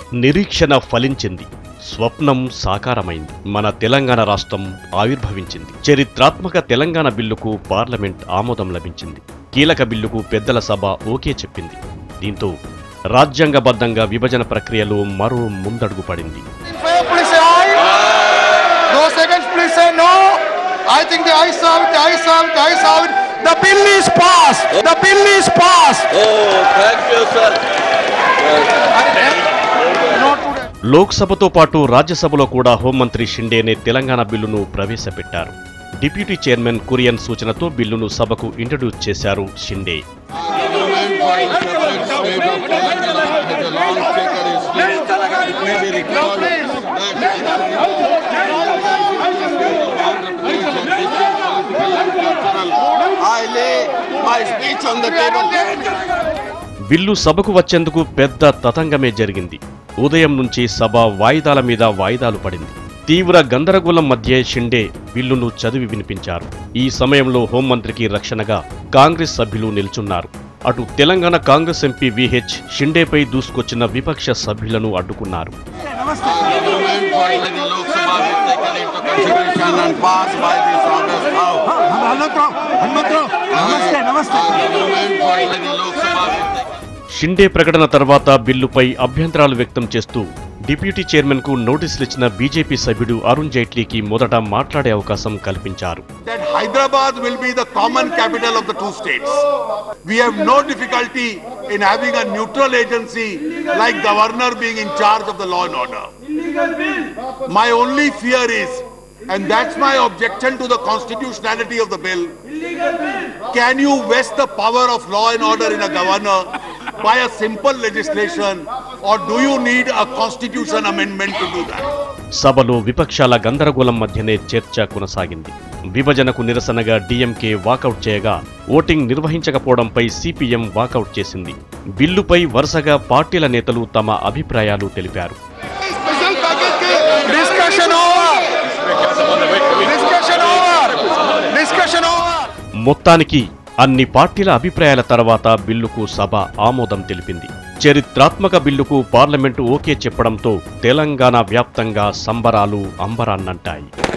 నిరీక్షణ ఫలించింది స్వప్నం సాకారమైంది మన తెలంగాణ రాష్ట్రం ఆవిర్భవించింది చరిత్రాత్మక తెలంగాణ బిల్లుకు పార్లమెంట్ ఆమోదం లభించింది కీలక బిల్లుకు పెద్దల సభ ఓకే చెప్పింది దీంతో రాజ్యాంగబద్ధంగా విభజన ప్రక్రియలో మరో ముందడుగు పడింది In favor, please say aye. Those against, please say no. I think the ayes have it, the ayes have it, the ayes have it. The bill is passed. The bill is passed. Oh, thank you, sir. Not today. లోక్సభతో పాటు రాజ్యసభలో కూడా హోంమంత్రి షిండేనే తెలంగాణ బిల్లును ప్రవేశపెట్టారు deputy chairman Kurian సూచనతో బిల్లును సభకు introduce చేశారు Shinde I lay my speech on the table. బిల్లు సభకు వచ్చేందుకు పెద్ద తతంగమే జరిగింది ఉదయం నుంచి సభ వాయిదాల మీద వాయిదాలు పడింది తీవ్ర గందరగోళం మధ్య షిండే బిల్లును చదివి వినిపించారు ఈ సమయంలో హోంమంత్రికి రక్షణగా కాంగ్రెస్ సభ్యులు నిల్చున్నారు అటు తెలంగాణ కాంగ్రెస్ ఎంపీ విహెచ్ షిండేపై దూసుకొచ్చిన విపక్ష సభ్యులను అడ్డుకున్నారు Parliament finally the Lok Sabha will take it into consideration and pass by this August House. Parliament finally the Lok Sabha will take it. Shinde ప్రకటన తర్వాత బిల్లుపై అభ్యంతరాలు వ్యక్తం చేస్తూ డిప్యూటీ చైర్మన్ కు నోటీసులు ఇచ్చిన బీజేపీ సభ్యుడు అరుణ్ జైట్లీకి మొదట మాట్లాడే అవకాశం కల్పించారు that Hyderabad will be the common capital of the two states. We have no difficulty in having a neutral agency like governor being in charge of the law and order. My only fear is, and that's my objection to the constitutionality of the bill, can you vest the power of law and order in a governor by a simple legislation or do you need a constitution amendment to do that? సభలో విపక్షాల గందరగోళం మధ్యనే చర్చ కొనసాగింది విభజనకు నిరసనగా DMK walkout చేయగా voting నిర్వహించకపోవడంపై సిపిఎం వాకౌట్ చేసింది బిల్లుపై వరుసగా పార్టీల నేతలు తమ అభిప్రాయాలు తెలిపారు Discussion over. Discussion over. Discussion over. మొత్తానికి అన్ని పార్టీల అభిప్రాయాల తర్వాత బిల్లుకు సభ ఆమోదం తెలిపింది చరిత్రాత్మక బిల్లుకు పార్లమెంటు ఓకే చెప్పడంతో తెలంగాణ వ్యాప్తంగా సంబరాలు అంబరాన్నంటాయి